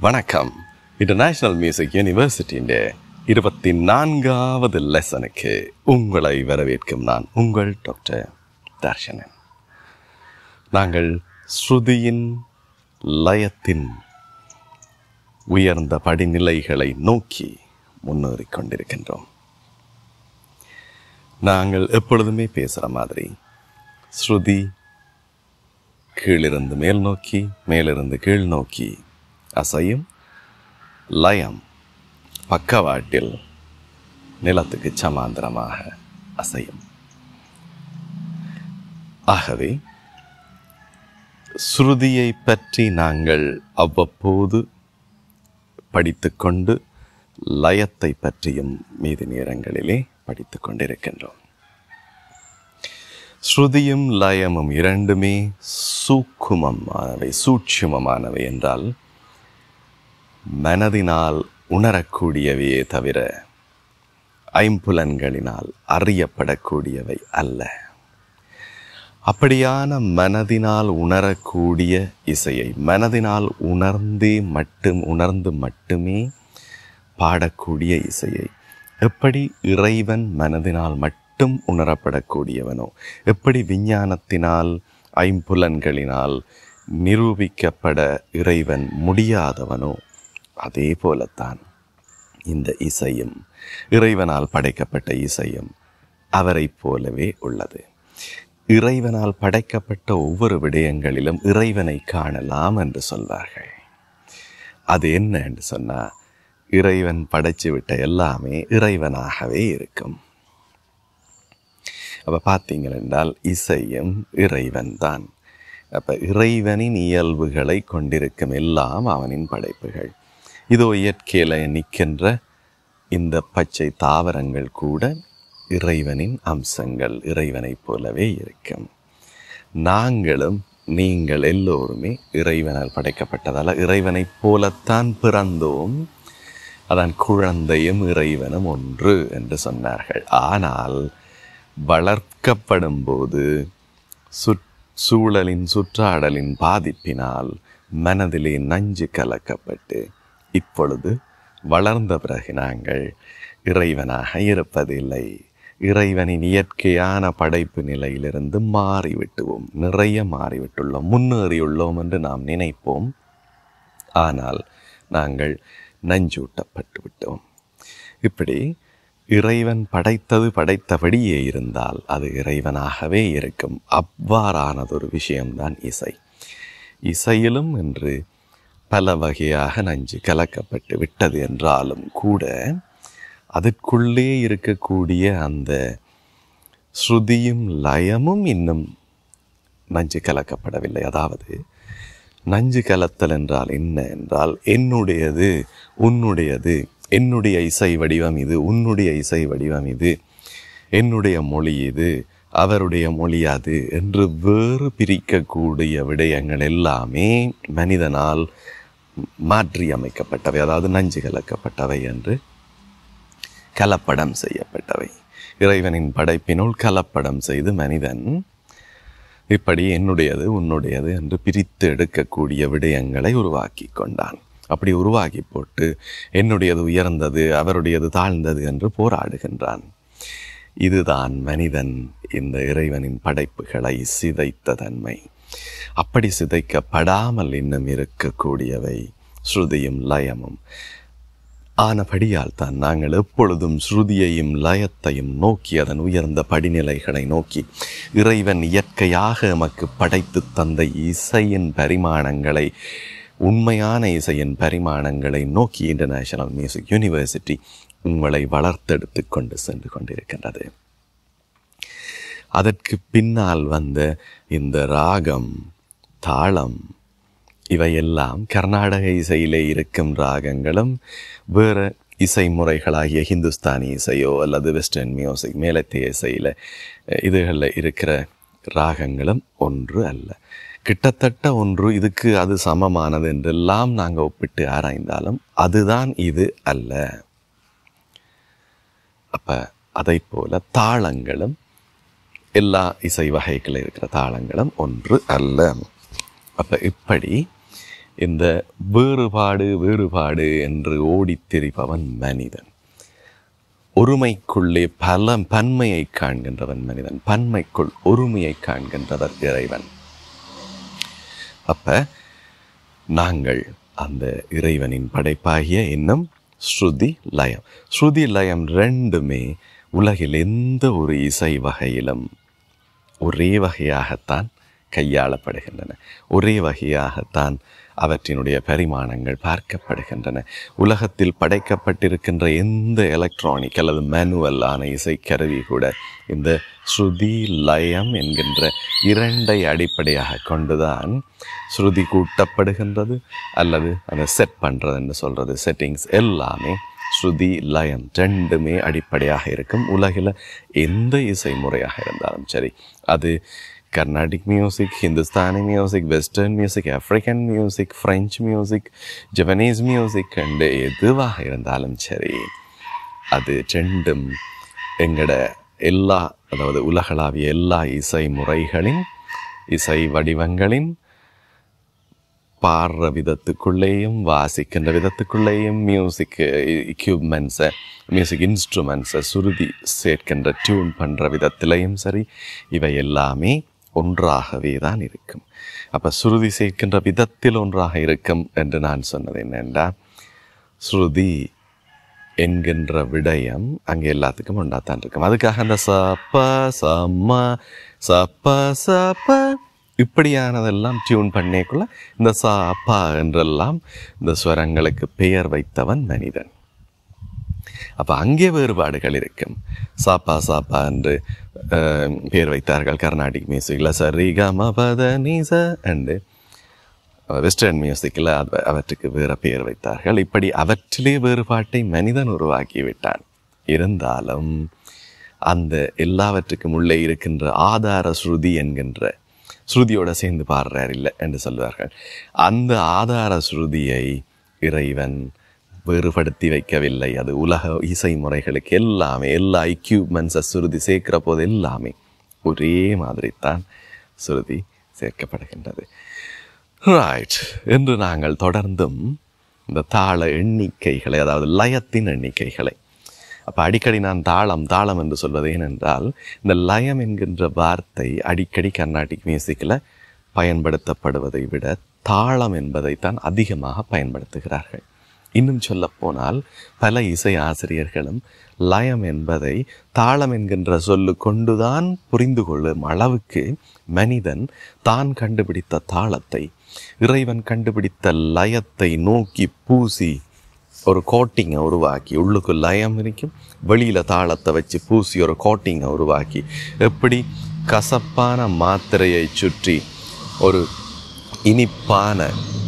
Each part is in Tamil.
வணக்கம் இன்டர்நேஷனல் மியூசிக் யூனிவர்சிட்டியின் இருபத்தி நான்காவது லெசனுக்கு உங்களை வரவேற்கும் நான் உங்கள் டாக்டர் தர்ஷனன் நாங்கள் ஸ்ருதியின் லயத்தின் உயர்ந்த படிநிலைகளை நோக்கி முன்னேறிக் கொண்டிருக்கின்றோம் நாங்கள் எப்பொழுதுமே பேசுகிற மாதிரி ஸ்ருதி கீழிருந்து மேல் நோக்கி மேலிருந்து கீழ் நோக்கி அசையும் லயம் பக்கவாட்டில் நிலத்துக்கு சமாந்திரமாக அசையும் ஆகவே ஸ்ருதியை பற்றி நாங்கள் அவ்வப்போது படித்துக்கொண்டு லயத்தை பற்றியும் மீதி நேரங்களிலே படித்துக் கொண்டிருக்கின்றோம் ஸ்ருதியும் லயமும் இரண்டுமே சூக்குமமானவை சூட்சுமமானவை என்றால் மனதினால் உணரக்கூடியவையே தவிர ஐம்புலன்களினால் அறியப்படக்கூடியவை அல்ல அப்படியான மனதினால் உணரக்கூடிய இசையை மனதினால் உணர்ந்தே மட்டும் உணர்ந்து மட்டுமே பாடக்கூடிய இசையை எப்படி இறைவன் மனதினால் மட்டும் உணரப்படக்கூடியவனோ எப்படி விஞ்ஞானத்தினால் ஐம்புலன்களினால் நிரூபிக்கப்பட இறைவன் முடியாதவனோ அதே போலத்தான் இந்த இசையும் இறைவனால் படைக்கப்பட்ட இசையும் அவரைப் போலவே உள்ளது இறைவனால் படைக்கப்பட்ட ஒவ்வொரு விடயங்களிலும் இறைவனை காணலாம் என்று சொல்வார்கள் அது என்ன என்று சொன்னால் இறைவன் படைச்சு விட்ட எல்லாமே இறைவனாகவே இருக்கும் அப்போ பார்த்தீங்கள் என்றால் இசையும் இறைவன் தான் அப்போ இறைவனின் இயல்புகளை கொண்டிருக்கும் எல்லாம் அவனின் படைப்புகள் இதோ இயற்கையில் நிற்கின்ற இந்த பச்சை தாவரங்கள் கூட இறைவனின் அம்சங்கள் இறைவனைப் போலவே இருக்கும் நாங்களும் நீங்கள் எல்லோருமே இறைவனால் படைக்கப்பட்டதால் இறைவனைப் போலத்தான் பிறந்தோம் அதான் குழந்தையும் இறைவனும் ஒன்று என்று சொன்னார்கள் ஆனால் வளர்க்கப்படும் போது சுற் சூழலின் சுற்றாடலின் பாதிப்பினால் மனதிலே நஞ்சு கலக்கப்பட்டு இப்பொழுது வளர்ந்த பிறகு நாங்கள் இறைவனாக இருப்பதில்லை இறைவனின் இயற்கையான படைப்பு நிலையிலிருந்து மாறிவிட்டுவோம் நிறைய மாறிவிட்டுள்ளோம் முன்னேறியுள்ளோம் என்று நாம் நினைப்போம் ஆனால் நாங்கள் நஞ்சூட்டப்பட்டு விட்டோம் இப்படி இறைவன் படைத்தது படைத்தபடியே இருந்தால் அது இறைவனாகவே இருக்கும் அவ்வாறானதொரு விஷயம்தான் இசை இசையிலும் என்று பல வகையாக நஞ்சு கலக்கப்பட்டு விட்டது என்றாலும் கூட அதற்குள்ளே இருக்கக்கூடிய அந்த ஸ்ருதியும் லயமும் இன்னும் நஞ்சு கலக்கப்படவில்லை அதாவது நஞ்சு கலத்தல் என்றால் என்ன என்றால் என்னுடையது உன்னுடையது என்னுடைய இசை வடிவம் இது உன்னுடைய இசை வடிவம் இது என்னுடைய மொழி இது அவருடைய மொழி அது என்று வேறு பிரிக்கக்கூடிய விடயங்கள் எல்லாமே மனிதனால் மாற்றி அமைக்கப்பட்டவை அதாவது நஞ்சு கலக்கப்பட்டவை என்று கலப்படம் செய்யப்பட்டவை இறைவனின் படைப்பினுள் கலப்படம் செய்து மனிதன் இப்படி என்னுடையது உன்னுடையது என்று பிரித்து எடுக்கக்கூடிய விடயங்களை உருவாக்கி கொண்டான் அப்படி உருவாக்கி போட்டு என்னுடையது உயர்ந்தது அவருடையது தாழ்ந்தது என்று போராடுகின்றான் இதுதான் மனிதன் இந்த இறைவனின் படைப்புகளை சிதைத்த தன்மை அப்படி சிதைக்கப்படாமல் இன்னும் இருக்கக்கூடியவை ஸ்ருதியும் லயமும் ஆனபடியால் தான் நாங்கள் எப்பொழுதும் ஸ்ருதியையும் லயத்தையும் நோக்கி அதன் உயர்ந்த படிநிலைகளை நோக்கி இறைவன் இயற்கையாக எமக்கு படைத்து தந்த இசையின் பரிமாணங்களை உண்மையான இசையின் பரிமாணங்களை நோக்கி இன்டர்நேஷனல் மியூசிக் யூனிவர்சிட்டி உங்களை வளர்த்தெடுத்து கொண்டு சென்று கொண்டிருக்கின்றது அதற்கு பின்னால் வந்த இந்த ராகம் தாளம் இவையெல்லாம் கர்நாடக இசையிலே இருக்கும் ராகங்களும் வேறு இசை முறைகளாகிய ஹிந்துஸ்தானி இசையோ அல்லது வெஸ்டர்ன் மியூசிக் மேலத்திய இசையில் இதுகளில் இருக்கிற ராகங்களும் ஒன்று அல்ல கிட்டத்தட்ட ஒன்று இதுக்கு அது சமமானது என்றெல்லாம் நாங்கள் ஒப்பிட்டு ஆராய்ந்தாலும் அதுதான் இது அல்ல அப்போ அதை போல தாளங்களும் எல்லா இசை வகைகளில் இருக்கிற தாளங்களும் ஒன்று அல்ல அப்போ இப்படி இந்த வேறுபாடு வேறுபாடு என்று ஓடித் திரிபவன் மனிதன் ஒருமைக்குள்ளே பல பன்மையை காண்கின்றவன் மனிதன் பன்மைக்குள் ஒருமையை காண்கின்றவர் இறைவன் அப்ப நாங்கள் அந்த இறைவனின் படைப்பாகிய இன்னும் ஸ்ருதி லயம் ஸ்ருதி லயம் ரெண்டுமே உலகில் எந்த ஒரு இசை வகையிலும் ஒரே வகையாகத்தான் கையாளப்படுகின்றன ஒரே வகையாகத்தான் அவற்றினுடைய பரிமாணங்கள் பார்க்கப்படுகின்றன உலகத்தில் படைக்கப்பட்டிருக்கின்ற எந்த எலக்ட்ரானிக் அல்லது மேனுவல் ஆன இசைக்கருவி கூட இந்த ஸ்ருதி லயம் என்கின்ற இரண்டை அடிப்படையாக கொண்டுதான் ஸ்ருதி கூட்டப்படுகின்றது அல்லது அந்த செட் பண்ணுறதுன்னு சொல்கிறது செட்டிங்ஸ் எல்லாமே ஸ்ருதி லயம் ரெண்டுமே அடிப்படையாக இருக்கும் உலகில் எந்த இசை முறையாக இருந்தாலும் சரி அது Carnatic music Hindustani music western music African music French music Japanese music and எதுவாக இருந்தாலும் சரி அது ரெண்டும் எங்களோட எல்லா அதாவது உலகளாவிய எல்லா இசை முறைகளின் இசை வடிவங்களின் பாடுற விதத்துக்குள்ளேயும் வாசிக்கின்ற விதத்துக்குள்ளேயும் மியூசிக் எக்யூப்மெண்ட்ஸை மியூசிக் இன்ஸ்ட்ருமெண்ட்ஸை சுருதி சேர்க்கின்ற டியூன் பண்ணுற விதத்திலையும் சரி இவை எல்லாமே ஒன்றாகவே தான் இருக்கும் அப்போ சுருதி சேர்க்கின்ற விதத்தில் ஒன்றாக இருக்கும் என்று நான் சொன்னது என்னென்றால் ஸ்ருதி என்கின்ற விடயம் அங்கே எல்லாத்துக்கும் ஒன்றாத்தான் இருக்கும் அதுக்காக அந்த சப்ப சம்ம சப்ப சப்ப இப்படியானதெல்லாம் டியூன் பண்ணிக்குள்ள இந்த சா அப்பா என்றெல்லாம் இந்த ஸ்வரங்களுக்கு பெயர் வைத்தவன் மனிதன் அப்போ அங்கே வேறுபாடுகள் இருக்கும் சாப்பா சாப்பா என்று அஹ், பெயர் வைத்தார்கள் கர்நாடிக் மியூசிக்கில் சரி கம பத நீச என்று வெஸ்டர்ன் மியூசிக்கில் அவ- அவற்றுக்கு வேறு பெயர் வைத்தார்கள் இப்படி அவற்றிலே வேறுபாட்டை மனிதன் உருவாக்கி விட்டான் இருந்தாலும் அந்த எல்லாவற்றுக்கும் உள்ளே இருக்கின்ற ஆதார ஸ்ருதி என்கின்ற ஸ்ருதியோட சேர்ந்து பாடுறார் இல்லை என்று சொல்வார்கள் அந்த ஆதார ஸ்ருதியை இறைவன் வேறுபடுத்தி வைக்கவில்லை அது உலக இசை முறைகளுக்கு எல்லாமே எல்லா எக்யூப்மெண்ட்ஸை சுருதி சேர்க்கிற போது எல்லாமே ஒரே மாதிரி தான் சுருதி சேர்க்கப்படுகின்றது ரைட் என்று நாங்கள் தொடர்ந்தும் இந்த தாள எண்ணிக்கைகளை அதாவது லயத்தின் எண்ணிக்கைகளை அப்போ அடிக்கடி நான் தாளம் தாளம் என்று சொல்வது ஏனென்றால் இந்த லயம் என்கின்ற வார்த்தை அடிக்கடி கர்நாடிக் மியூசிக்கில் பயன்படுத்தப்படுவதை விட தாளம் என்பதைத்தான் அதிகமாக பயன்படுத்துகிறார்கள் இன்னும் சொல்லப்போனால் பல இசை ஆசிரியர்களும் லயம் என்பதை தாளம் என்கின்ற சொல்லு கொண்டுதான் புரிந்து கொள்ளும் அளவுக்கு மனிதன் தான் கண்டுபிடித்த தாளத்தை இறைவன் கண்டுபிடித்த லயத்தை நோக்கி பூசி ஒரு கோட்டிங்கை உருவாக்கி உள்ளுக்கு லயம் இருக்கும் வெளியில் தாளத்தை வச்சு பூசி ஒரு கோட்டிங்கை உருவாக்கி எப்படி கசப்பான மாத்திரையை சுற்றி ஒரு இனிப்பான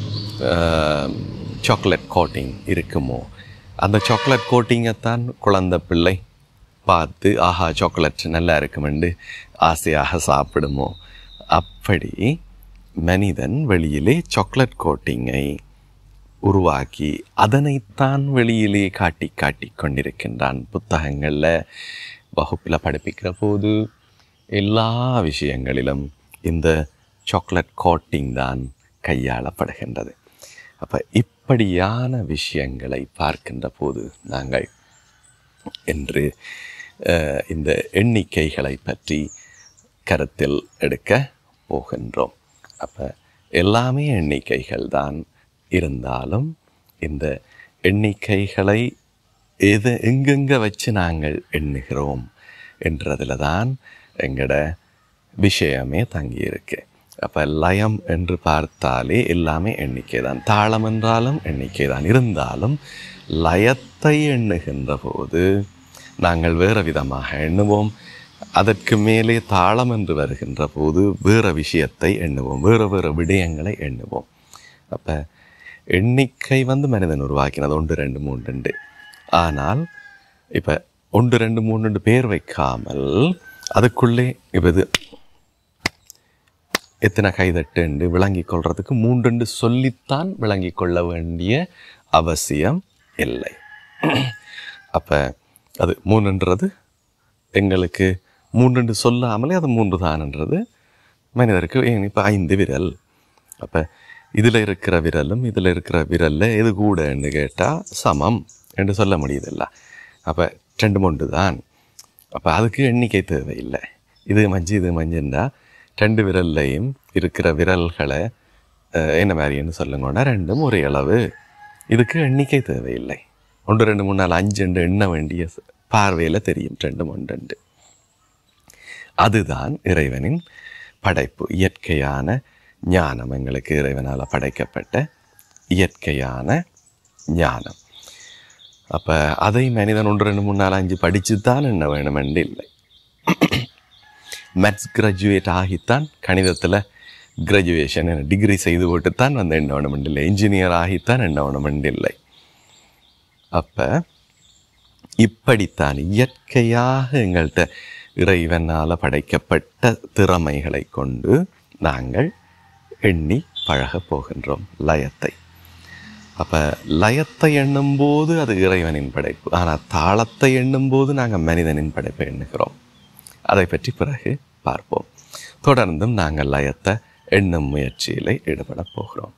சாக்லேட் கோட்டிங் இருக்குமோ அந்த சாக்லேட் கோட்டிங்கைத்தான் குழந்தை பிள்ளை பார்த்து ஆஹா சாக்லேட் நல்லா இருக்குமெண்டு ஆசையாக சாப்பிடுமோ அப்படி மனிதன் வெளியிலே சாக்லேட் கோட்டிங்கை உருவாக்கி அதனைத்தான் வெளியிலே காட்டி காட்டி கொண்டிருக்கின்றான் புத்தகங்களில் வகுப்பில் படிப்பிக்கிற போது எல்லா விஷயங்களிலும் இந்த சாக்லேட் கோட்டிங் தான் கையாளப்படுகின்றது அப்போ இப்படியான விஷயங்களை பார்க்கின்ற போது நாங்கள் என்று அஹ், இந்த எண்ணிக்கைகளை பற்றி கருத்தில் எடுக்க போகின்றோம் அப்போ எல்லாமே எண்ணிக்கைகள் தான் இருந்தாலும் இந்த எண்ணிக்கைகளை எது எங்கெங்கே வச்சு நாங்கள் எண்ணுகிறோம் என்றதில் தான் எங்களோட விஷயமே தங்கியிருக்கு அப்போ லயம் என்று பார்த்தாலே எல்லாமே எண்ணிக்கை தான் தாளம் என்றாலும் எண்ணிக்கை தான் இருந்தாலும் லயத்தை எண்ணுகின்ற போது நாங்கள் வேறு விதமாக எண்ணுவோம் அதற்கு மேலே தாளம் என்று வருகின்ற போது வேறு விஷயத்தை எண்ணுவோம் வேறு வேறு விடயங்களை எண்ணுவோம் அப்போ எண்ணிக்கை வந்து மனிதன் உருவாக்கினது ஒன்று ரெண்டு மூணு ரெண்டு ஆனால் இப்போ ஒன்று ரெண்டு மூணு ரெண்டு பேர் வைக்காமல் அதுக்குள்ளே இப்போ இது எத்தனை கைதட்டுண்டு விளங்கி கொள்றதுக்கு மூன்றுண்டு சொல்லித்தான் விளங்கி கொள்ள வேண்டிய அவசியம் இல்லை அப்போ அது மூணுன்றது எங்களுக்கு மூன்றுண்டு சொல்லாமலே அது மூன்று தான்ன்றது மனிதருக்கு இப்போ ஐந்து விரல் அப்போ இதில் இருக்கிற விரலும் இதில் இருக்கிற விரலில் எது கூடன்னு கேட்டால் சமம் என்று சொல்ல முடியுதில்ல அப்போ ரெண்டு மொண்டு தான் அப்போ அதுக்கு எண்ணிக்கை தேவையில்லை இது மஞ்சு இது மஞ்சுன்னா ரெண்டு விரல்லையும் இருக்கிற விரல்களை அஹ், என்ன மாதிரின்னு சொல்லுங்கன்னா ரெண்டும் ஒரே அளவு இதுக்கு எண்ணிக்கை தேவையில்லை ஒன்று ரெண்டு மூணு நாலு அஞ்சு ரெண்டு எண்ண வேண்டிய பார்வையில் தெரியும் ரெண்டு ஒன்று அதுதான் இறைவனின் படைப்பு இயற்கையான ஞானம் எங்களுக்கு இறைவனால் படைக்கப்பட்ட இயற்கையான ஞானம் அப்போ அதை மனிதன் ஒன்று ரெண்டு மூணு நாலு அஞ்சு படித்து தான் என்ன வேணுமென்று இல்லை மேத்ஸ் கிராஜுவேட் ஆகித்தான் கணிதத்தில் கிராஜுவேஷன் டிகிரி செய்து போட்டுத்தான் வந்து என்ன வேணுமென்று இல்லை இன்ஜினியர் ஆகித்தான் என்ன வேணுமென்று இல்லை அப்போ இப்படித்தான் இயற்கையாக எங்கள்கிட்ட இறைவனால் படைக்கப்பட்ட திறமைகளை கொண்டு நாங்கள் எண்ணி பழகப் போகின்றோம் லயத்தை அப்போ லயத்தை எண்ணும்போது அது இறைவனின் படைப்பு ஆனால் தாளத்தை எண்ணும்போது நாங்கள் மனிதனின் படைப்பை எண்ணுகிறோம் அதை பற்றி பிறகு பார்ப்போம் தொடர்ந்தும் நாங்கள் லயத்தை எண்ணும் முயற்சியில் ஈடுபடப் போகிறோம்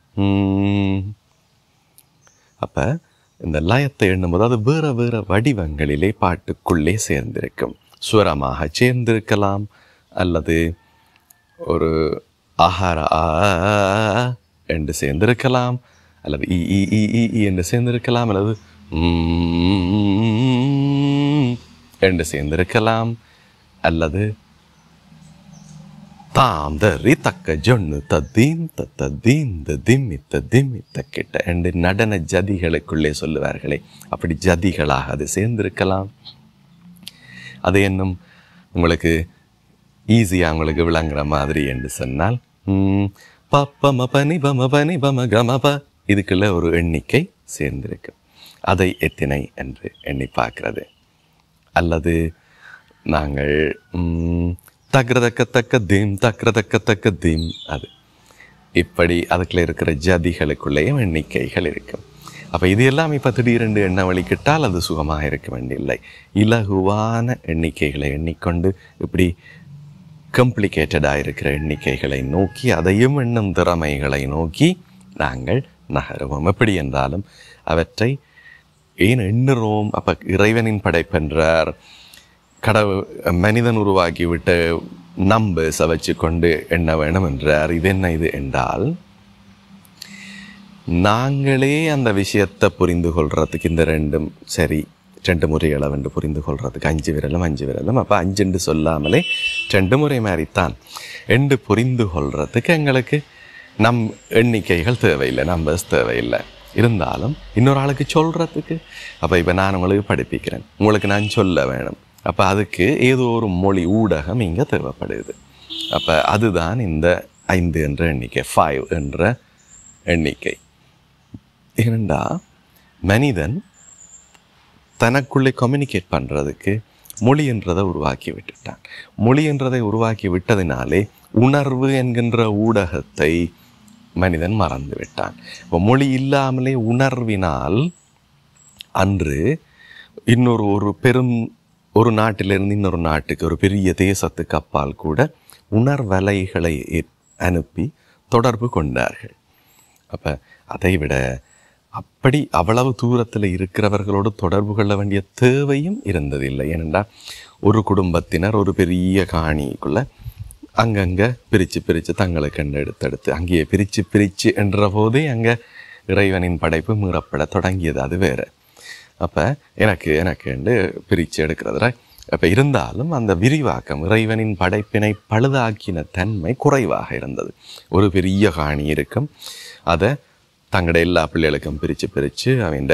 அப்போ இந்த லயத்தை எண்ணும்போது அது வேறு வேறு வடிவங்களிலே பாட்டுக்குள்ளே சேர்ந்திருக்கும் சுரமாக சேர்ந்திருக்கலாம் அல்லது ஒரு ஆகார ஆ என்று சேர்ந்திருக்கலாம் அல்லது இ இ இ இ இ என்று சேர்ந்திருக்கலாம் அல்லது ம் என்று சேர்ந்திருக்கலாம் அல்லது தாம் தரி தக்க ஜொன்னு தத்தீம் தத்தீம் திம்மி திம்மி தக்கிட்ட என்று நடன ஜதிகளுக்குள்ளே சொல்லுவார்களே அப்படி ஜதிகளாக அது சேர்ந்திருக்கலாம் அது இன்னும் உங்களுக்கு ஈஸியாக உங்களுக்கு விளங்குற மாதிரி என்று சொன்னால் ம், பப்பம பனி பம பனி பம கம ப இதுக்குள்ள ஒரு எண்ணிக்கை சேர்ந்திருக்கு அதை எத்தினை என்று எண்ணி பார்க்கிறது அல்லது நாங்கள் ம், தக்ரதக்க தக்க தீம் தக்ரதக்க தக்க தீம் அது இப்படி அதுக்குள்ள இருக்கிற ஜதிகளுக்குள்ளேயும் எண்ணிக்கைகள் இருக்கும் அப்போ இது எல்லாம் இப்போ திடீரென்று எண்ண வழிக்கிட்டால் அது சுகமாக இருக்க வேண்டியில்லை இலகுவான எண்ணிக்கைகளை எண்ணிக்கொண்டு இப்படி கம்ப்ளிகேட்டடாக இருக்கிற எண்ணிக்கைகளை நோக்கி அதையும் எண்ணும் திறமைகளை நோக்கி நாங்கள் நகருவோம் எப்படி என்றாலும் அவற்றை ஏன் எண்ணுறோம் அப்போ இறைவனின் படைப்பென்றார் கடவுள் மனிதன் உருவாக்கி விட்ட நம்பர்ஸை வச்சு கொண்டு எண்ண வேணும் என்றார் இது என்ன இது என்றால் நாங்களே அந்த விஷயத்தை புரிந்து கொள்றதுக்கு இந்த ரெண்டும் சரி ரெண்டு முறை அளவென்று புரிந்து கொள்றதுக்கு அஞ்சு விரலும் அஞ்சு விரலும் அப்போ அஞ்சுண்டு சொல்லாமலே ரெண்டு முறை மாதிரித்தான் என்று புரிந்து கொள்றதுக்கு எங்களுக்கு நம் எண்ணிக்கைகள் தேவையில்லை நம்பர்ஸ் தேவையில்லை இருந்தாலும் இன்னொரு ஆளுக்கு சொல்கிறதுக்கு அப்போ இப்போ நான் உங்களுக்கு படிப்பிக்கிறேன் உங்களுக்கு நான் சொல்ல வேணும் அப்போ அதுக்கு ஏதோ ஒரு மொழி ஊடகம் இங்கே தேவைப்படுது அப்போ அதுதான் இந்த ஐந்து என்ற எண்ணிக்கை ஃபைவ் என்ற எண்ணிக்கை ஏனெண்டா மனிதன் தனக்குள்ளே கம்யூனிகேட் பண்ணுறதுக்கு மொழி என்றதை உருவாக்கி விட்டுட்டான் மொழி என்றதை உருவாக்கி விட்டதினாலே உணர்வு என்கின்ற ஊடகத்தை மனிதன் மறந்து விட்டான் இப்போ மொழி இல்லாமலே உணர்வினால் அன்று இன்னொரு ஒரு பெரும் ஒரு நாட்டிலிருந்து இன்னொரு நாட்டுக்கு ஒரு பெரிய தேசத்துக்கு அப்பால் கூட உணர்வலைகளை ஏ- அனுப்பி தொடர்பு கொண்டார்கள் அப்போ அதை விட அப்படி அவ்வளவு தூரத்தில் இருக்கிறவர்களோடு தொடர்பு கொள்ள வேண்டிய தேவையும் இருந்ததில்லை ஏனென்றால் ஒரு குடும்பத்தினர் ஒரு பெரிய காணிக்குள்ள அங்கங்கே பிரித்து பிரித்து தங்களுக்கு கண்டு எடுத்தெடுத்து அங்கேயே பிரித்து பிரித்து என்ற போதே அங்கே இறைவனின் படைப்பு மீறப்பட தொடங்கியது அது வேறு அப்போ எனக்கு எனக்குண்டு பிரித்து எடுக்கிறதுல அப்போ இருந்தாலும் அந்த விரிவாக்கம் இறைவனின் படைப்பினை பழுதாக்கின தன்மை குறைவாக இருந்தது ஒரு பெரிய காணி இருக்கும் அதை தங்களோட எல்லா பிள்ளைகளுக்கும் பிரித்து பிரித்து அவன்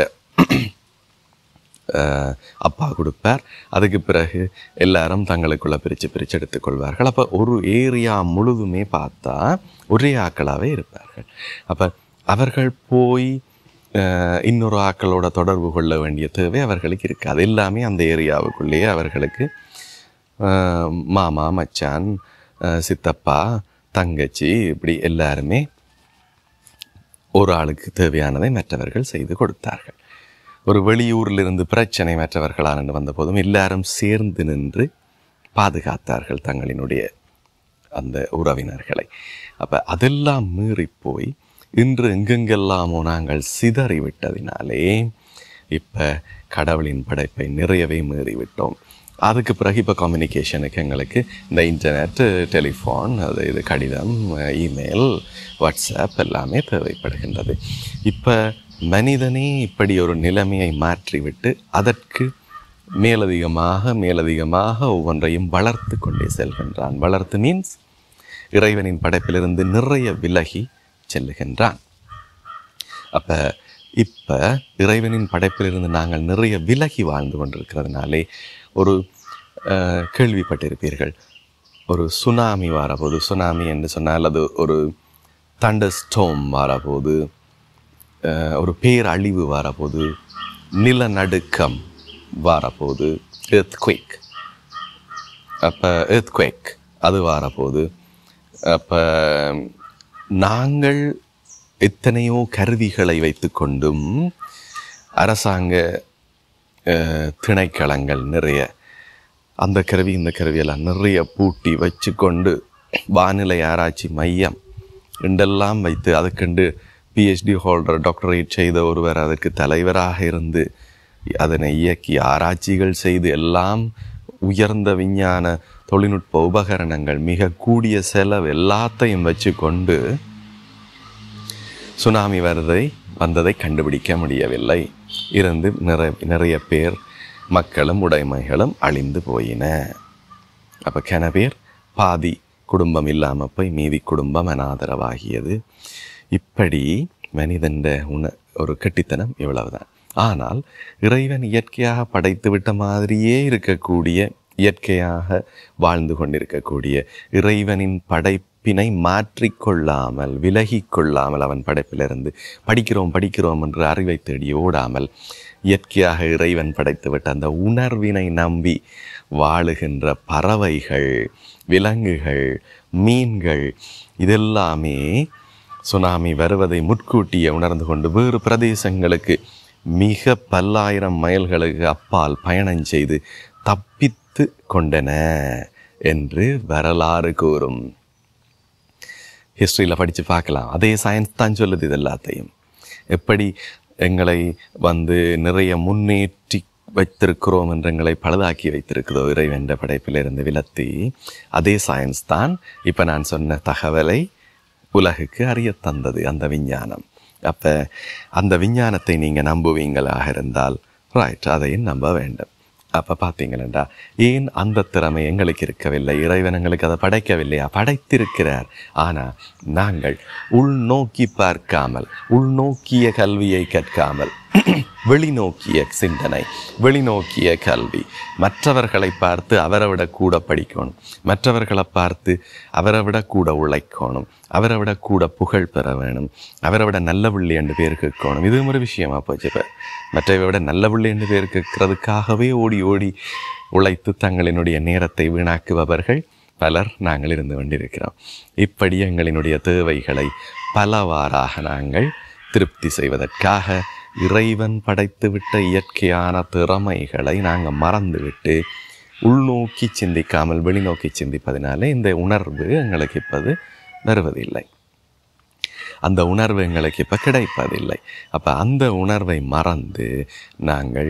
அஹ், அப்பா கொடுப்பார் அதுக்கு பிறகு எல்லாரும் தங்களுக்குள்ள பிரித்து பிரித்து எடுத்துக்கொள்வார்கள் அப்போ ஒரு ஏரியா முழுதுமே பார்த்தா ஒரே ஆக்களாகவே இருப்பார்கள் அப்போ அவர்கள் போய் அஹ், இன்னொரு ஆக்களோட தொடர்பு கொள்ள வேண்டிய தேவை அவர்களுக்கு இருக்குது அது எல்லாமே அந்த ஏரியாவுக்குள்ளேயே அவர்களுக்கு அஹ், மாமா மச்சான் அஹ், சித்தப்பா தங்கச்சி இப்படி எல்லாருமே ஒரு ஆளுக்கு தேவையானதை மற்றவர்கள் செய்து கொடுத்தார்கள் ஒரு வெளியூரிலிருந்து பிரச்சனை மற்றவர்களால் வந்த போதும் எல்லாரும் சேர்ந்து நின்று பாதுகாத்தார்கள் தங்களினுடைய அந்த உறவினர்களை அப்போ அதெல்லாம் மீறி போய் இன்று எங்கெங்கெல்லாமோ நாங்கள் சிதறிவிட்டதினாலே இப்போ கடவுளின் படைப்பை நிறையவே மீறிவிட்டோம் அதுக்கு பிறகு இப்போ கம்யூனிகேஷனுக்கு எங்களுக்கு இந்த இன்டர்நெட் டெலிஃபோன் அது இது கடிதம் இமெயில் வாட்ஸ்அப் எல்லாமே தேவைப்படுகின்றது இப்போ மனிதனே இப்படி ஒரு நிலைமையை மாற்றிவிட்டு அதற்கு மேலதிகமாக மேலதிகமாக ஒவ்வொன்றையும் வளர்த்து கொண்டே செல்கின்றான் வளர்த்து மீன்ஸ் இறைவனின் படைப்பிலிருந்து நிறைய விலகி செல்லுகின்றான் அப்போ இப்போ இறைவனின் படைப்பிலிருந்து நாங்கள் நிறைய விலகி வாழ்ந்து கொண்டிருக்கிறதுனாலே ஒரு அஹ், கேள்விப்பட்டிருப்பீர்கள் ஒரு சுனாமி வரப்போது சுனாமி என்று சொன்னால் அது ஒரு தண்டர் ஸ்டோம் வரப்போது அஹ், ஒரு பேரழிவு வரப்போது நிலநடுக்கம் வரப்போது எர்த்குவேக் அப்போ எர்த்குவேக் அது வரப்போகுது அப்போ நாங்கள் எத்தனையோ கருவிகளை வைத்துக்கொண்டும் அரசாங்க அஹ், திணைக்களங்கள் நிறைய அந்த கருவி இந்த கருவியெல்லாம் நிறைய பூட்டி வச்சுக்கொண்டு வானிலை ஆராய்ச்சி மையம் ரெண்டெல்லாம் வைத்து அதுக்கண்டு பிஹெச்டி ஹோல்டர் டாக்டரேட் செய்த ஒருவர் அதற்கு தலைவராக இருந்து அதனை இயக்கி ஆராய்ச்சிகள் செய்து எல்லாம் உயர்ந்த விஞ்ஞான தொழில்நுட்ப உபகரணங்கள் மிக கூடிய செலவு எல்லாத்தையும் வச்சுக்கொண்டு சுனாமி வருதை வந்ததை கண்டுபிடிக்க முடியவில்லை இருந்து நிறைய நிறைய பேர் மக்களும் உடைமைகளும் அழிந்து போயின அப்போ கன பேர் பாதி குடும்பம் இல்லாமல் போய் மீதி குடும்பம் அனாதரவாகியது இப்படி மனிதன்ற உண ஒரு கெட்டித்தனம் இவ்வளவுதான் ஆனால் இறைவன் இயற்கையாக படைத்து விட்ட மாதிரியே இருக்கக்கூடிய இயற்கையாக வாழ்ந்து கொண்டிருக்கக்கூடிய இறைவனின் படைப்பினை மாற்றிக்கொள்ளாமல் விலகிக் கொள்ளாமல் அவன் படைப்பிலிருந்து படிக்கிறோம் படிக்கிறோம் என்று அறிவை தேடி ஓடாமல் இயற்கையாக இறைவன் படைத்துவிட்ட அந்த உணர்வினை நம்பி வாழுகின்ற பறவைகள் விலங்குகள் மீன்கள் இதெல்லாமே சுனாமி வருவதை முட்கூட்டியே உணர்ந்து கொண்டு வேறு பிரதேசங்களுக்கு மிக பல்லாயிரம் மைல்களுக்கு அப்பால் பயணம் செய்து தப்பித்து கொண்டன என்று வரலாறு கூறும் ஹிஸ்ட்ரியில் படித்து பார்க்கலாம் அதே சயின்ஸ் தான் சொல்லுது இது எல்லாத்தையும் எப்படி எங்களை வந்து நிறைய முன்னேற்றி வைத்திருக்கிறோம் என்று எங்களை பழுதாக்கி வைத்திருக்கிறதோ இறைவென்ற படைப்பிலிருந்து விலத்தி அதே சயின்ஸ் தான் இப்போ நான் சொன்ன தகவலை உலகுக்கு அறிய தந்தது அந்த விஞ்ஞானம் அப்போ அந்த விஞ்ஞானத்தை நீங்கள் நம்புவீங்களாக இருந்தால் ரைட் அதையும் நம்ப வேண்டும் அப்போ பார்த்தீங்களா ஏன் அந்த திறமை எங்களுக்கு இருக்கவில்லை இறைவன் எங்களுக்கு அதை படைக்கவில்லையா படைத்திருக்கிறார் ஆனால் நாங்கள் உள்நோக்கி பார்க்காமல் உள்நோக்கிய கல்வியை கற்காமல் வெளிநோக்கிய சிந்தனை வெளிநோக்கிய கல்வி மற்றவர்களை பார்த்து அவரை விட கூட படிக்கணும் மற்றவர்களை பார்த்து அவரை விட கூட உழைக்கணும் அவரை விட கூட புகழ் பெற வேணும் அவரை விட நல்ல பிள்ளை என்று பேர் கேட்கணும் இது ஒரு விஷயமா போச்சு இப்போ மற்றவை விட நல்ல பிள்ளை என்று பேர் கேட்கறதுக்காகவே ஓடி ஓடி உழைத்து தங்களினுடைய நேரத்தை வீணாக்குபவர்கள் பலர் நாங்கள் இருந்து கொண்டிருக்கிறோம் இப்படி எங்களினுடைய தேவைகளை பலவாறாக நாங்கள் திருப்தி செய்வதற்காக இறைவன் படைத்துவிட்ட இயற்கையான திறமைகளை நாங்கள் மறந்துவிட்டு உள்நோக்கி சிந்திக்காமல் வெளிநோக்கி சிந்திப்பதினாலே இந்த உணர்வு எங்களுக்கு இப்போது வருவதில்லை அந்த உணர்வு எங்களுக்கு இப்போ கிடைப்பதில்லை அப்போ அந்த உணர்வை மறந்து நாங்கள்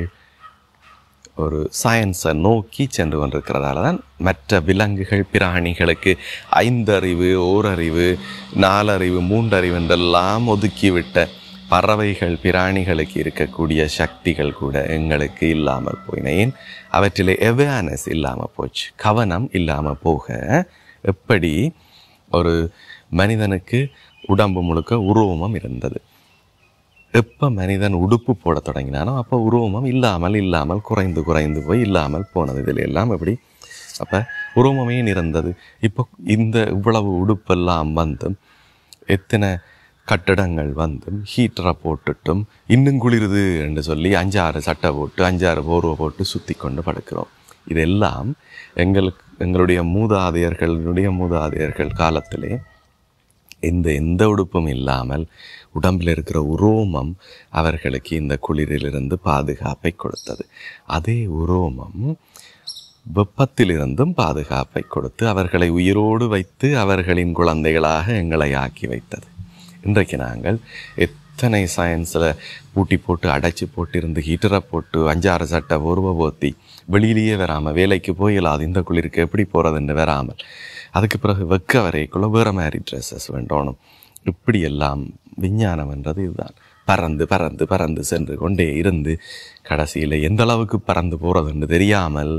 ஒரு சயின்ஸை நோக்கி சென்று கொண்டிருக்கிறதால தான் மற்ற விலங்குகள் பிராணிகளுக்கு ஐந்தறிவு ஓரறிவு நாலறிவு மூன்றறிவு என்றெல்லாம் ஒதுக்கிவிட்ட பறவைகள் பிராணிகளுக்கு இருக்கக்கூடிய சக்திகள் கூட எங்களுக்கு இல்லாமல் போயின ஏன் அவற்றிலே அவேர்னஸ் இல்லாமல் போச்சு கவனம் இல்லாமல் போக எப்படி ஒரு மனிதனுக்கு உடம்பு முழுக்க உருவமம் இருந்தது எப்போ மனிதன் உடுப்பு போட தொடங்கினானோ அப்போ உருவமம் இல்லாமல் இல்லாமல் குறைந்து குறைந்து போய் இல்லாமல் போனது இதில் எல்லாம் எப்படி அப்போ உருவமே இருந்தது இப்போ இந்த இவ்வளவு உடுப்பெல்லாம் வந்தும் எத்தனை கட்டடங்கள் வந்தும் ஹீட்டரை போட்டுட்டும் இன்னும் குளிருது என்று சொல்லி அஞ்சாறு சட்டை போட்டு அஞ்சாறு போர்வை போட்டு சுற்றி கொண்டு படுக்கிறோம் இதெல்லாம் எங்களுக்கு எங்களுடைய மூதாதையர்களுடைய மூதாதையர்கள் காலத்திலே எந்த எந்த உடுப்பும் இல்லாமல் உடம்பில் இருக்கிற உரோமம் அவர்களுக்கு இந்த குளிரிலிருந்து பாதுகாப்பை கொடுத்தது அதே உரோமம் வெப்பத்திலிருந்தும் பாதுகாப்பை கொடுத்து அவர்களை உயிரோடு வைத்து அவர்களின் குழந்தைகளாக எங்களை ஆக்கி வைத்தது இன்றைக்கு நாங்கள் எத்தனை சயின்ஸில் பூட்டி போட்டு அடைச்சி போட்டு இருந்து ஹீட்டரை போட்டு அஞ்சாறு சட்டை உருவ போத்தி வெளியிலேயே வராமல் வேலைக்கு போயிடலாம் அது இந்த குளிருக்கு எப்படி போகிறதுன்னு வராமல் அதுக்கு பிறகு வெக்க வரைக்குள்ள வேறு மாதிரி ட்ரெஸ்ஸஸ் வேண்டணும் இப்படி எல்லாம் விஞ்ஞானம்ன்றது இதுதான் பறந்து பறந்து பறந்து சென்று கொண்டே இருந்து கடைசியில் எந்த அளவுக்கு பறந்து போகிறதுன்னு தெரியாமல்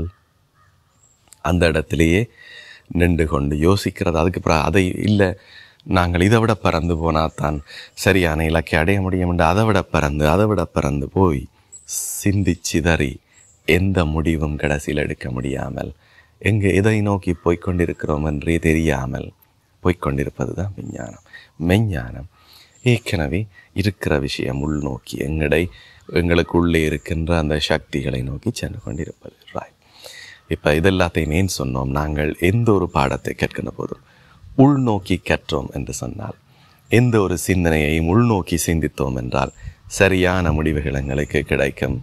அந்த இடத்திலேயே நின்று கொண்டு யோசிக்கிறது அதுக்கு பிறகு அதை இல்லை நாங்கள் இதை விட பறந்து போனால் தான் சரியான இலக்கை அடைய முடியும் என்று அதை விட பறந்து அதை விட பறந்து போய் சிந்திச்சிதறி எந்த முடிவும் கடைசியில் எடுக்க முடியாமல் எங்கே எதை நோக்கி போய்க்கொண்டிருக்கிறோம் என்றே தெரியாமல் போய்க்கொண்டிருப்பது தான் விஞ்ஞானம் மெஞ்ஞானம் ஏற்கனவே இருக்கிற விஷயம் உள்நோக்கி எங்கடை எங்களுக்குள்ளே இருக்கின்ற அந்த சக்திகளை நோக்கி சென்று கொண்டிருப்பது ராய் இப்போ இதெல்லாத்தையும் ஏன் சொன்னோம் நாங்கள் எந்த ஒரு பாடத்தை கற்கிற போதும் உள்நோக்கி கற்றோம் என்று சொன்னால் எந்த ஒரு சிந்தனையையும் உள்நோக்கி சிந்தித்தோம் என்றால் சரியான முடிவுகள் எங்களுக்கு கிடைக்கும்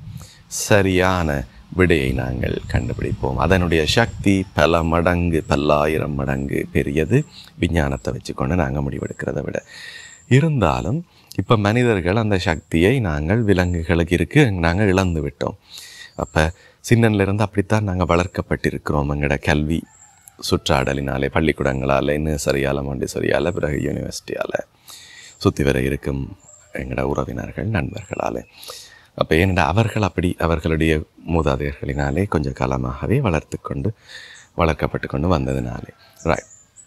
சரியான விடையை நாங்கள் கண்டுபிடிப்போம் அதனுடைய சக்தி பல மடங்கு பல்லாயிரம் மடங்கு பெரியது விஞ்ஞானத்தை வச்சுக்கொண்டு நாங்கள் முடிவெடுக்கிறத விட இருந்தாலும் இப்போ மனிதர்கள் அந்த சக்தியை நாங்கள் விலங்குகளுக்கு இருக்கு நாங்கள் இழந்து விட்டோம் அப்போ சின்னன்லேருந்து அப்படித்தான் நாங்கள் வளர்க்கப்பட்டிருக்கிறோம் எங்களோட கல்வி சுற்றாடலினாலே பள்ளிக்கூடங்களால் இன்னும் சரியால் மொண்டிசரியால் பிறகு யூனிவர்சிட்டியால் சுற்றி வர இருக்கும் எங்களோட உறவினர்கள் நண்பர்களால் அப்போ ஏனென்றால் அவர்கள் அப்படி அவர்களுடைய மூதாதையர்களினாலே கொஞ்சம் காலமாகவே வளர்த்து கொண்டு வளர்க்கப்பட்டு கொண்டு வந்ததுனாலே ரைட்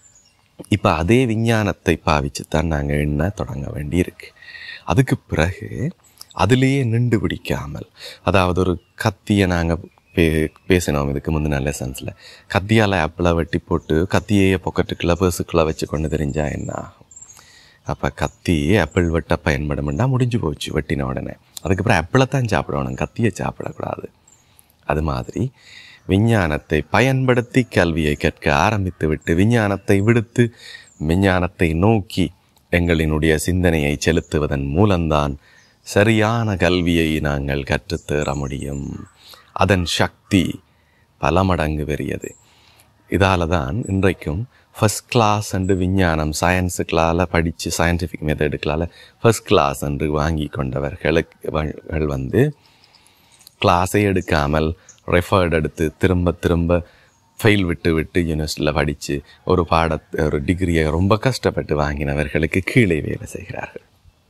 இப்போ அதே விஞ்ஞானத்தை பாவிச்சு தான் நாங்கள் எண்ண தொடங்க வேண்டியிருக்கு அதுக்கு பிறகு அதிலேயே நின்று பிடிக்காமல் அதாவது ஒரு கத்தியை நாங்கள் பே பேசினோம் இதுக்கு முந்தின லெசன்ஸில் கத்தியால் ஆப்பிளை வெட்டி போட்டு கத்தியையே பொக்கெட்டுக்குள்ளே பேசுக்குள்ளே வச்சு கொண்டு தெரிஞ்சால் என்ன ஆகும் அப்போ கத்தி ஆப்பிள் வெட்ட பயன்படும்னா முடிஞ்சு போச்சு வெட்டின உடனே அதுக்கப்புறம் ஆப்பிளை தான் சாப்பிடணும் கத்தியை சாப்பிடக்கூடாது அது மாதிரி விஞ்ஞானத்தை பயன்படுத்தி கல்வியை கற்க ஆரம்பித்து விட்டு விஞ்ஞானத்தை விடுத்து விஞ்ஞானத்தை நோக்கி எங்களினுடைய சிந்தனையை செலுத்துவதன் மூலம்தான் சரியான கல்வியை நாங்கள் கற்றுத்தேற முடியும் அதன் சக்தி பல மடங்கு பெரியது இதால தான் இன்றைக்கும் ஃபஸ்ட் கிளாஸ் என்று விஞ்ஞானம் சயின்ஸுக்களால் படித்து சயின்டிஃபிக் மெத்தடுக்களால் ஃபஸ்ட் கிளாஸ் என்று வாங்கி கொண்டவர்களுக்கு வந்து கிளாஸை எடுக்காமல் ரெஃபர்ட் எடுத்து திரும்ப திரும்ப ஃபெயில் விட்டு விட்டு யூனிவர்சிட்டியில் படித்து ஒரு பாடத்தை ஒரு டிகிரியை ரொம்ப கஷ்டப்பட்டு வாங்கினவர்களுக்கு கீழே வேலை செய்கிறார்கள்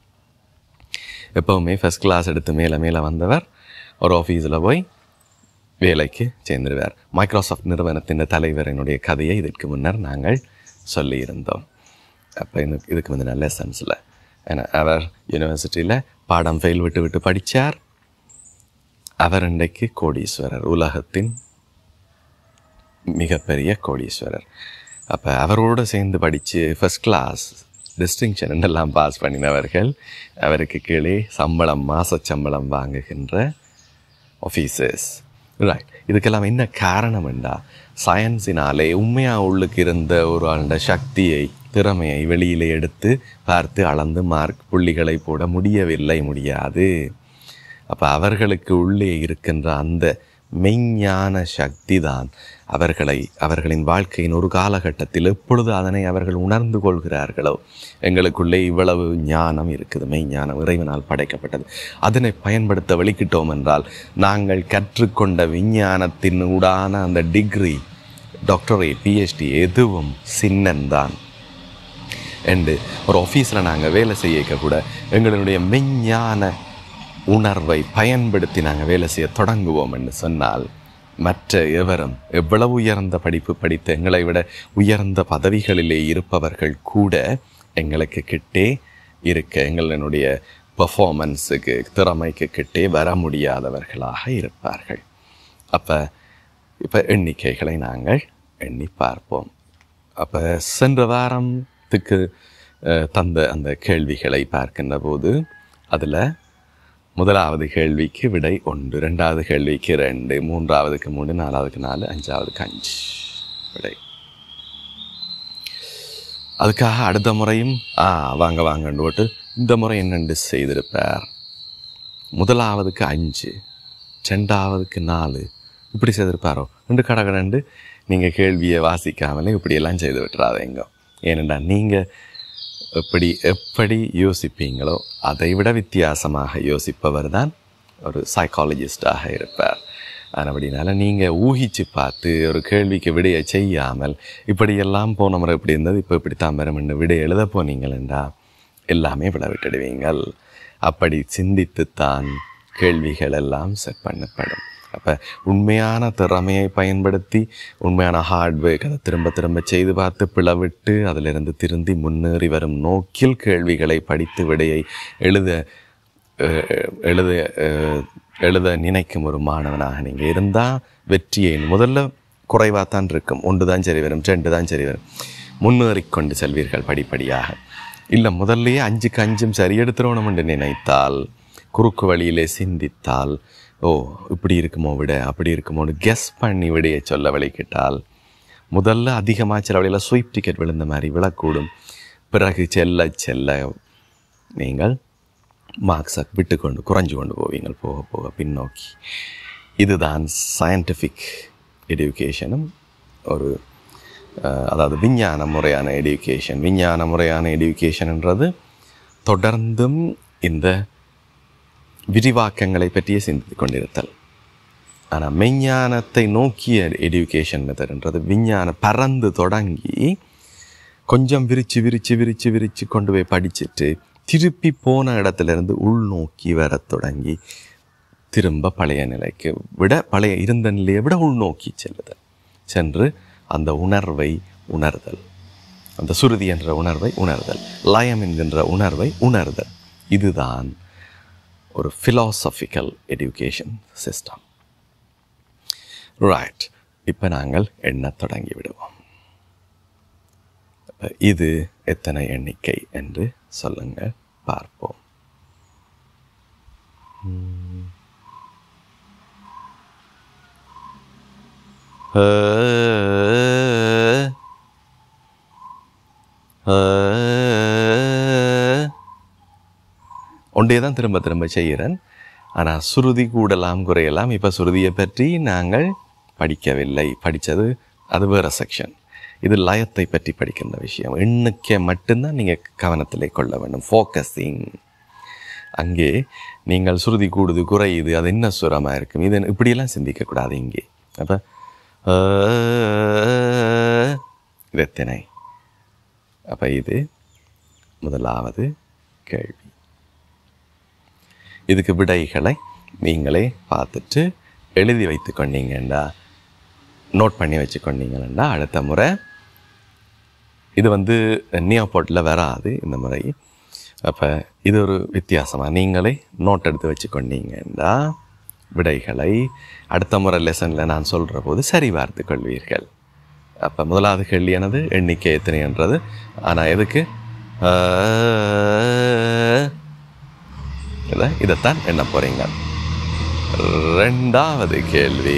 எப்போவுமே ஃபஸ்ட் கிளாஸ் எடுத்து மேலே மேலே வந்தவர் ஒரு ஆஃபீஸில் போய் வேலைக்கு சேர்ந்துருவார் மைக்ரோசாஃப்ட் நிறுவனத்தின் தலைவரினுடைய கதையை இதற்கு முன்னர் நாங்கள் சொல்லியிருந்தோம் அப்போ இந்த இதுக்கு வந்து நல்ல லெசன்ஸில் ஏன்னா அவர் யூனிவர்சிட்டியில் பாடம் ஃபெயில் விட்டு விட்டு படித்தார் அவர் இன்றைக்கு கோடீஸ்வரர் உலகத்தின் மிகப்பெரிய கோடீஸ்வரர் அப்போ அவரோடு சேர்ந்து படித்து ஃபஸ்ட் கிளாஸ் டிஸ்டிங்ஷன் எல்லாம் பாஸ் பண்ணினவர்கள் அவருக்கு கீழே சம்பளம் மாத சம்பளம் வாங்குகின்ற ஆஃபீஸர்ஸ் ரைட் இதுக்கெல்லாம் என்ன காரணம் என்றா சயின்ஸினாலே உண்மையாக உள்ளுக்கு இருந்த ஒரு ஆண்ட சக்தியை திறமையை வெளியிலே எடுத்து பார்த்து அளந்து மார்க் புள்ளிகளை போட முடியவில்லை முடியாது அப்போ அவர்களுக்கு உள்ளே இருக்கின்ற அந்த மெய்ஞான சக்தி தான் அவர்களை அவர்களின் வாழ்க்கையின் ஒரு காலகட்டத்தில் எப்பொழுது அதனை அவர்கள் உணர்ந்து கொள்கிறார்களோ எங்களுக்குள்ளே இவ்வளவு ஞானம் இருக்குது மெய்ஞானம் இறைவனால் படைக்கப்பட்டது அதனை பயன்படுத்த வெளிக்கிட்டோம் என்றால் நாங்கள் கற்றுக்கொண்ட விஞ்ஞானத்தின் உடான அந்த டிகிரி டாக்டரேட் பிஹெச்டி எதுவும் சின்னன்தான் என்று ஒரு ஆஃபீஸில் நாங்கள் வேலை செய்ய கூட எங்களுடைய மெஞ்ஞான உணர்வை பயன்படுத்தி நாங்கள் வேலை செய்ய தொடங்குவோம் என்று சொன்னால் மற்ற எவரும் எவ்வளவு உயர்ந்த படிப்பு படித்து எங்களை விட உயர்ந்த பதவிகளிலே இருப்பவர்கள் கூட எங்களுக்கு கிட்டே இருக்க எங்களுடைய பெர்ஃபார்மன்ஸுக்கு திறமைக்கு கிட்டே வர முடியாதவர்களாக இருப்பார்கள் அப்போ இப்போ எண்ணிக்கைகளை நாங்கள் எண்ணி பார்ப்போம் அப்போ சென்ற வாரத்துக்கு அஹ், தந்த அந்த கேள்விகளை பார்க்கின்ற போது அதில் முதலாவது கேள்விக்கு விடை ஒன்று ரெண்டாவது கேள்விக்கு ரெண்டு மூன்றாவதுக்கு மூணு நாலாவதுக்கு நாலு அஞ்சாவதுக்கு அஞ்சு விடை அதுக்காக அடுத்த முறையும் ஆ வாங்க வாங்கன்னு போட்டு இந்த முறை என்னென்று செய்திருப்பார் முதலாவதுக்கு அஞ்சு ரெண்டாவதுக்கு நாலு இப்படி செய்திருப்பாரோ ரெண்டு கடை கடண்டு நீங்கள் கேள்வியை வாசிக்காமலே இப்படியெல்லாம் செய்து விட்டுறாதீங்க ஏனெண்டா நீங்கள் எப்படி எப்படி யோசிப்பீங்களோ அதை விட வித்தியாசமாக யோசிப்பவர் தான் ஒரு சைக்காலஜிஸ்டாக இருப்பார் அப்படினால நீங்கள் ஊகிச்சு பார்த்து ஒரு கேள்விக்கு விடையை செய்யாமல் இப்படியெல்லாம் போன முறை இப்படி இருந்தது இப்போ இப்படித்தான் பெறமென்று விடை எழுத போனீங்களா எல்லாமே விட விட்டுடுவீங்கள் அப்படி சிந்தித்துத்தான் கேள்விகள் எல்லாம் செட் பண்ணப்படும் அப்போ உண்மையான திறமையை பயன்படுத்தி உண்மையான ஹார்ட்வேர் அதை திரும்ப திரும்ப செய்து பார்த்து பிளவிட்டு அதிலிருந்து திருந்தி முன்னேறி வரும் நோக்கில் கேள்விகளை படித்து விடையை எழுத அஹ், எழுத அஹ், எழுத நினைக்கும் ஒரு மாணவனாக நீங்கள் இருந்தால் வெற்றியை முதல்ல குறைவாக தான் இருக்கும் ஒன்று தான் சரி வரும் ரெண்டு தான் சரி வரும் முன்னேறிக்கொண்டு செல்வீர்கள் படிப்படியாக இல்லை முதல்லயே அஞ்சுக்கு அஞ்சும் சரி எடுத்துடணும் என்று நினைத்தால் குறுக்கு வழியிலே சிந்தித்தால் ஓ இப்படி இருக்குமோ விட அப்படி இருக்குமோன்னு கெஸ் பண்ணி விடைய சொல்ல வழிக்கிட்டால் முதல்ல அதிகமாக சில வழியில் ஸ்வீப் டிக்கெட் விழுந்த மாதிரி விழக்கூடும் பிறகு செல்ல செல்ல நீங்கள் மார்க்ஸை விட்டு கொண்டு குறைஞ்சு கொண்டு போவீங்கள் போக போக பின்னோக்கி இதுதான் சயின்டிஃபிக் எடுகேஷனும் ஒரு அஹ், அதாவது விஞ்ஞான முறையான எடுகேஷன் விஞ்ஞான முறையான எடுகேஷன்ன்றது தொடர்ந்தும் இந்த விரிவாக்கங்களை பற்றியே சிந்தித்து கொண்டிருத்தல் ஆனால் மெஞ்ஞானத்தை நோக்கிய எடுகேஷன் மெத்தட்ன்றது விஞ்ஞான பறந்து தொடங்கி கொஞ்சம் விரிச்சு விரிச்சு விரிச்சு விரிச்சு கொண்டு போய் படிச்சுட்டு திருப்பி போன இடத்துலேருந்து உள்நோக்கி வரத் தொடங்கி திரும்ப பழைய நிலைக்கு விட பழைய இருந்த நிலையை விட உள்நோக்கி செல்லுதல் சென்று அந்த உணர்வை உணர்தல் அந்த சுருதி என்ற உணர்வை உணர்தல் லயம் என்கின்ற உணர்வை உணர்தல் இதுதான் ஒரு philosophical education சிஸ்டம் ரைட் இப்போ நாங்கள் எண்ணத் தொடங்கி விடுவோம் அப்ப இது எத்தனை எண்ணிக்கை என்று சொல்லுங்க பார்ப்போம் உம். அ, அ, ஒன்றே தான் திரும்ப திரும்ப செய்கிறேன் ஆனால் சுருதி கூடலாம் குறையலாம் இப்போ சுருதியை பற்றி நாங்கள் படிக்கவில்லை படித்தது அது வேறு செக்ஷன் இது லயத்தை பற்றி படிக்கின்ற விஷயம் எண்ணிக்கை மட்டும்தான் நீங்கள் கவனத்திலே கொள்ள வேண்டும் ஃபோக்கஸிங் அங்கே நீங்கள் சுருதி கூடுது குறையுது அது என்ன சுரமாக இருக்கும் இது இப்படியெல்லாம் சிந்திக்கக்கூடாது இங்கே அப்போ இது எத்தனை அப்போ இது முதலாவது கேள்வி இதுக்கு விடைகளை நீங்களே பார்த்துட்டு எழுதி வைத்து கொண்டீங்கண்டா நோட் பண்ணி வச்சுக்கொண்டீங்கன்னா அடுத்த முறை இது வந்து நியோபோட்டில் வராது இந்த முறை அப்போ இது ஒரு வித்தியாசமாக நீங்களே நோட் எடுத்து வச்சுக்கொண்டீங்கன்னா விடைகளை அடுத்த முறை லெசனில் நான் சொல்கிற போது சரி பார்த்து கொள்வீர்கள் அப்போ முதலாவது கேள்வி எனது எண்ணிக்கை எத்தனைன்றது ஆனால் எதுக்கு ஆஹ், இதை இதைத்தான் எண்ண போகிறீங்க ரெண்டாவது கேள்வி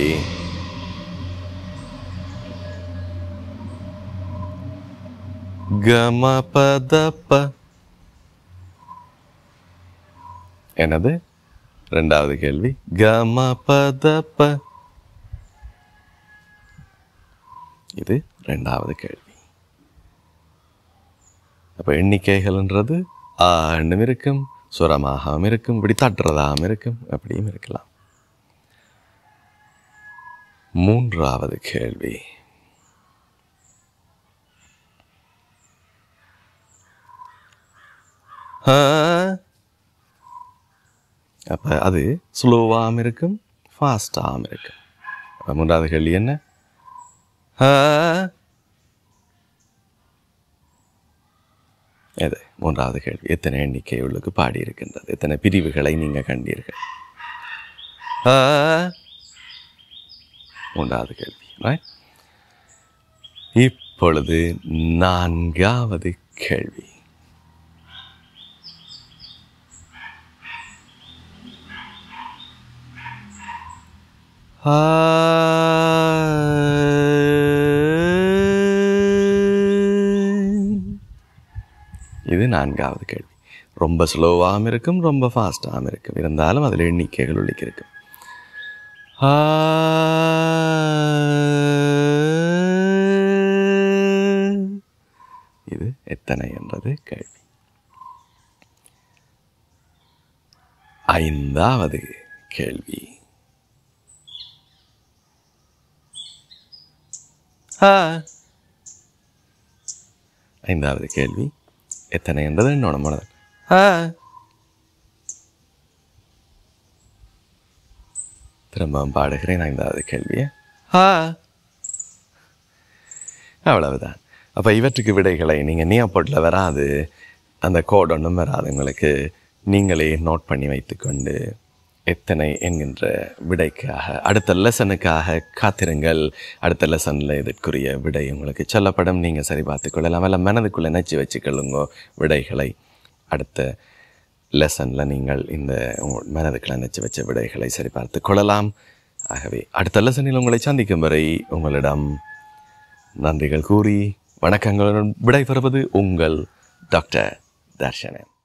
கமபதப்ப என்னது ரெண்டாவது கேள்வி கமபதப்ப இது ரெண்டாவது கேள்வி அப்போ எண்ணிக்கைகள்ன்றது ஆண்டும் இருக்கும் சுரமாகவும் இருக்கும் இப்படி தட்டுறதாகவும் இருக்கும் அப்படியும் இருக்கலாம் மூன்றாவது கேள்வி அப்போ அது ஸ்லோவாகவும் இருக்கும் ஃபாஸ்டாகவும் இருக்கும் அப்ப மூன்றாவது கேள்வி என்ன ஆ. இது மூன்றாவது கேள்வி எத்தனை எண்ணிக்கை உள்ளுக்கு பாடி இருக்கின்றது எத்தனை பிரிவுகளை நீங்கள் கண்டீர்கள் ஆ. மூன்றாவது கேள்வி right? இப்பொழுது நான்காவது கேள்வி இது நான்காவது கேள்வி ரொம்ப ஸ்லோவாகவும் இருக்கும் ரொம்ப ஃபாஸ்டாகவும் இருக்கும் இருந்தாலும் அதில் எண்ணிக்கைகள் உள்ளிக்கு இருக்கும் ஆ. இது எத்தனை என்றது கேள்வி ஐந்தாவது கேள்வி ஆ ஐந்தாவது கேள்வி எத்தனை என்றது என்னோட மனதில் ஆ திரும்பவும் பாடுகிறேன் ஐந்தாவது கேள்வியை ஆ அவ்வளவுதான் அப்போ இவற்றுக்கு விடைகளை நீங்கள் நியாப்போட்டில் வராது அந்த கோட் ஒன்றும் வராது உங்களுக்கு நீங்களே நோட் பண்ணி வைத்துக்கொண்டு எத்தனை என்கின்ற விடைக்காக அடுத்த லெசனுக்காக காத்திருங்கள் அடுத்த லெசனில் இதற்குரிய விடை உங்களுக்கு சொல்லப்படும் நீங்கள் சரி பார்த்து கொள்ளலாம் இல்லை மனதுக்குள்ளே நினச்சி வச்சுக்கொள்ளுங்க விடைகளை அடுத்த லெசனில் நீங்கள் இந்த உங்கள் மனதுக்குள்ள நினச்சி வச்ச விடைகளை சரி பார்த்து கொள்ளலாம் ஆகவே அடுத்த லெசனில் உங்களை சந்திக்கும் வரை உங்களிடம் நன்றிகள் கூறி வணக்கங்களுடன் விடைபெறுவது உங்கள் டாக்டர் தர்ஷனன்